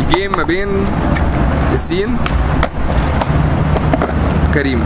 الجيم ما بين الزين كريم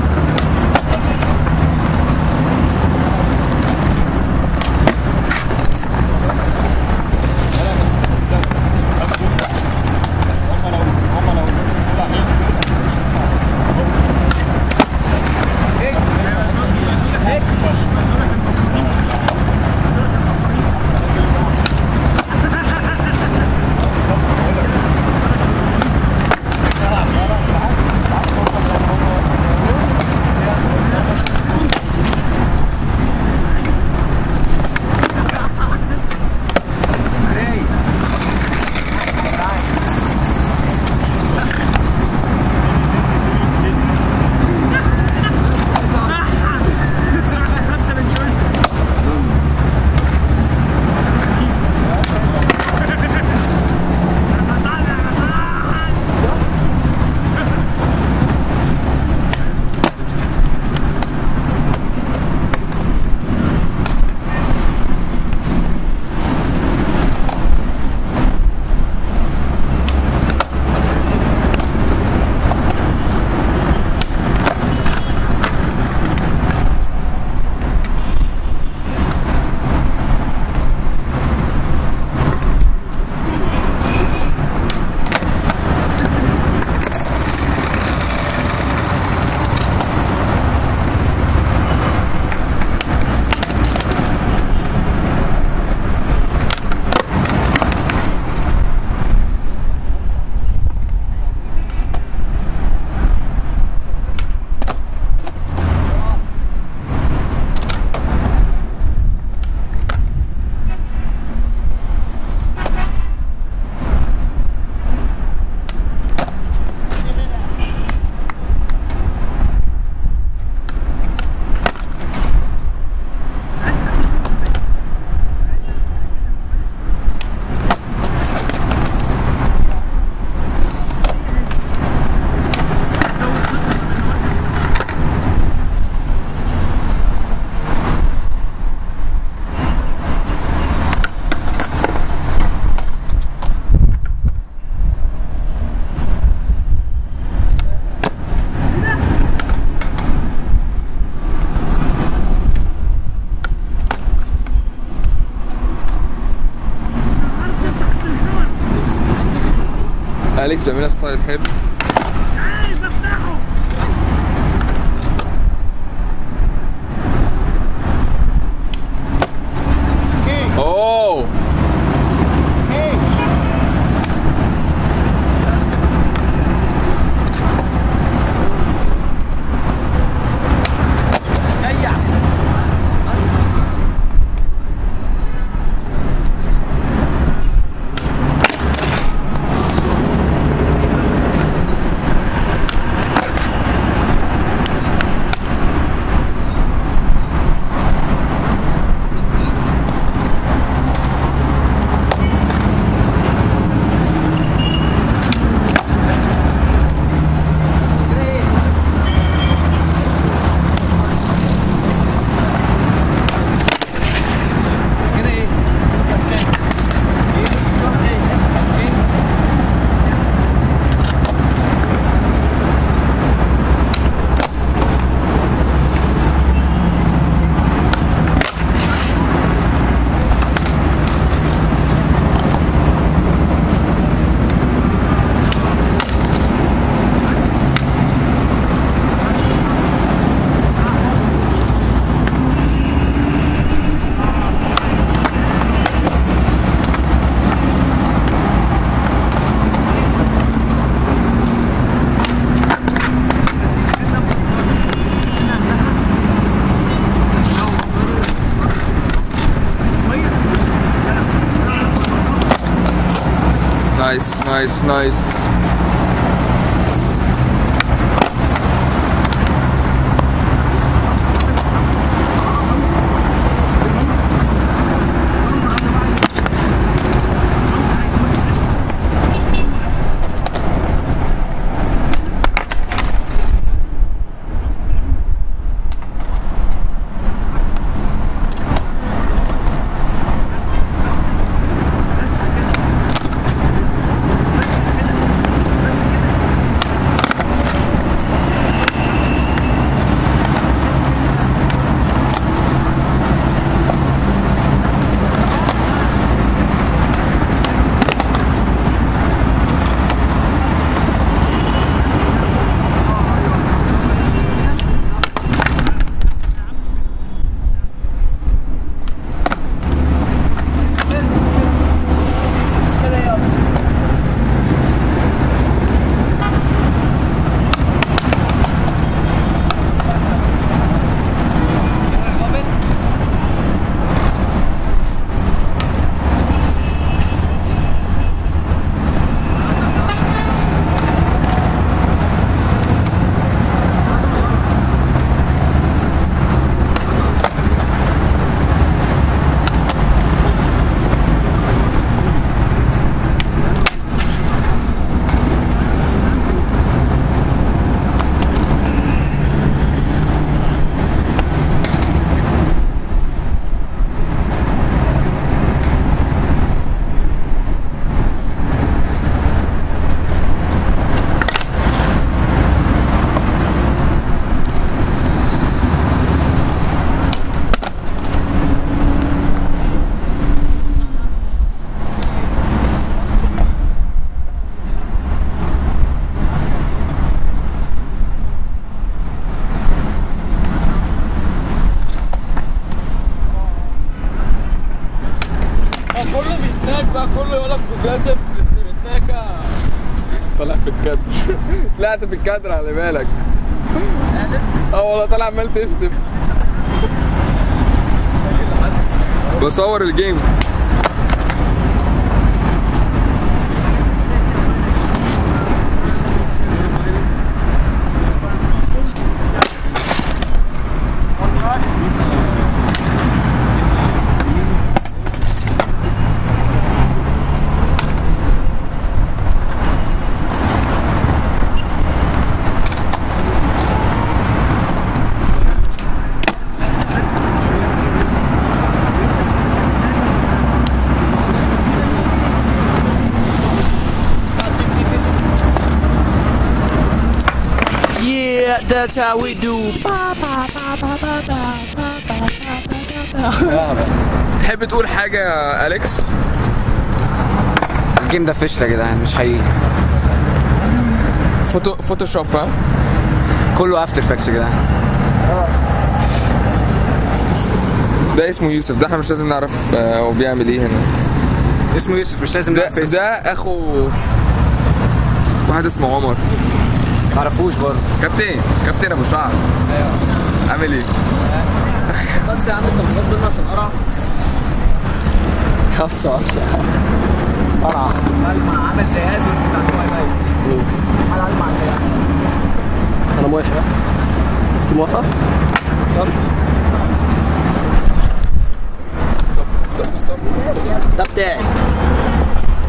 اليكس بيعملها ستايل حلو اوه نايس نايس نايس طالع في الكادر طلعت في الكادر على بالك اه والله طالع عمال تشتم بصور الجيم Yeah, that's how we do. تحب تقول حاجة يا أليكس؟ الجيم ده فشل يا جدعان مش حقيقي فوتو فوتوشوب ها؟ كله افتر افكتس يا جدعان ده اسمه يوسف ده احنا مش لازم نعرف آه، هو بيعمل ايه هنا اسمه يوسف مش لازم ده, نعرف اسمه. ده اخو واحد اسمه عمر معرفوش برضه كابتن كابتن ابو شعر ايوه عامل ايه؟ بس يا عم انت مش غصب عني عشان قرع 15 قرع عامل زي هادي بتاع الواي فاي انا موافق انت موافق؟ يلا ستوب ستوب ستوب ده بتاعي